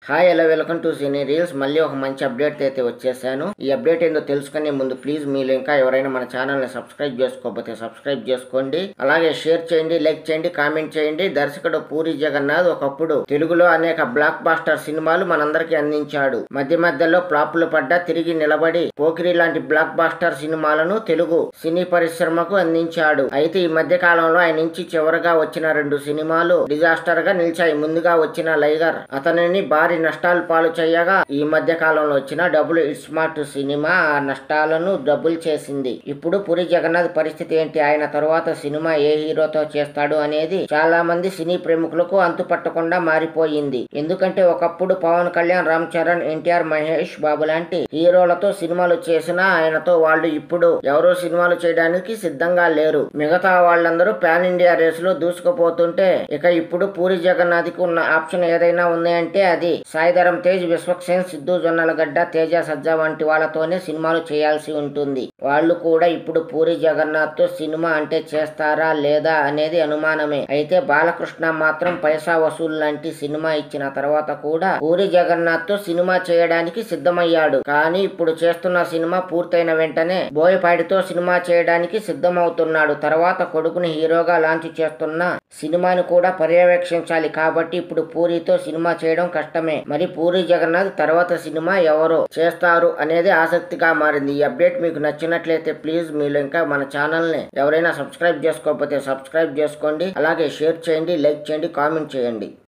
hi hello welcome to cine reels మళ్ళీ ఒక మంచి అప్డేట్ అయితే వచ్చేసాను ఈ అప్డేట్ ఏందో తెలుసుకునే ముందు ప్లీజ్ మీరు ఇంకా ఎవరైనా మన ఛానల్ ని సబ్స్క్రైబ్ చేసుకోకపోతే సబ్స్క్రైబ్ చేసుకోండి అలాగే షేర్ చేయండి లైక్ చేయండి కామెంట్ చేయండి దర్శకుడు పూరి జగన్నాథ్ ఒకప్పుడు తెలుగులో అనేక బ్లాక్ బాస్టర్ సినిమాలు మనందరికీ అందించాడు మధ్య మధ్యలో ఫ్లాపులు పడ్డా తిరిగి నిలబడి పోకిరి లాంటి బ్లాక్ బాస్టర్ సినిమాలను తెలుగు సినీ పరిశ్రమకు అందించాడు అయితే ఈ మధ్య కాలంలో ఆయన నుంచి చివరగా వచ్చిన రెండు సినిమాలు డిజాస్టర్ గా నిలిచాయి ముందుగా వచ్చిన లైగర్ అతనిని భారీ నష్టాలు పాలు చేయగా ఈ మధ్య కాలంలో వచ్చిన డబుల్ స్మార్ట్ సినిమా ఆ నష్టాలను డబుల్ చేసింది ఇప్పుడు పురి జగన్నాథ్ పరిస్థితి ఏంటి ఆయన తరువాత సినిమా ఏ హీరోతో చేస్తాడు అనేది చాలా మంది సినీ ప్రముఖులకు అంతుపట్టకుండా మారిపోయింది ఎందుకంటే ఒకప్పుడు పవన్ కళ్యాణ్ రామ్ చరణ్ ఎన్టీఆర్ మహేష్ బాబు లాంటి హీరోలతో సినిమాలు చేసిన ఆయనతో వాళ్ళు ఇప్పుడు ఎవరో సినిమాలు చేయడానికి సిద్ధంగా లేరు మిగతా వాళ్ళందరూ పాన్ ఇండియా రేస్ లో దూసుకుపోతుంటే ఇక ఇప్పుడు పూరి జగన్నాథ్ కి ఉన్న ఆప్షన్ ఏదైనా ఉంది అంటే అది సాయిధరం తేజ్ విశ్వక్సేన్ సిద్ధు జొన్నలగడ్డ తేజ సజ్జా వంటి వాళ్ళతోనే సినిమాలు చేయాల్సి ఉంటుంది వాళ్ళు కూడా ఇప్పుడు పూరి జగన్నాథ్ తో సినిమా అంటే చేస్తారా లేదా అనేది అనుమానమే అయితే బాలకృష్ణ మాత్రం పైసా వసూలు లాంటి సినిమా ఇచ్చిన తర్వాత కూడా పూరి జగన్నాథ్ తో సినిమా చేయడానికి సిద్ధమయ్యాడు కానీ ఇప్పుడు చేస్తున్న సినిమా పూర్తయిన వెంటనే బోయపాడితో సినిమా చేయడానికి సిద్ధమవుతున్నాడు తర్వాత కొడుకుని హీరోగా లాంచ్ చేస్తున్న సినిమాని కూడా పర్యవేక్షించాలి కాబట్టి ఇప్పుడు పూరితో సినిమా చేయడం కష్టమే మరి పూరి జగన్నాథ్ తర్వాత సినిమా ఎవరో చేస్తారు అనేది ఆసక్తిగా మారింది ఈ అప్డేట్ మీకు నచ్చినట్లయితే ప్లీజ్ మీరు ఇంకా మన ఛానల్ ని ఎవరైనా సబ్స్క్రైబ్ చేసుకోకపోతే సబ్స్క్రైబ్ చేసుకోండి అలాగే షేర్ చేయండి లైక్ చేయండి కామెంట్ చేయండి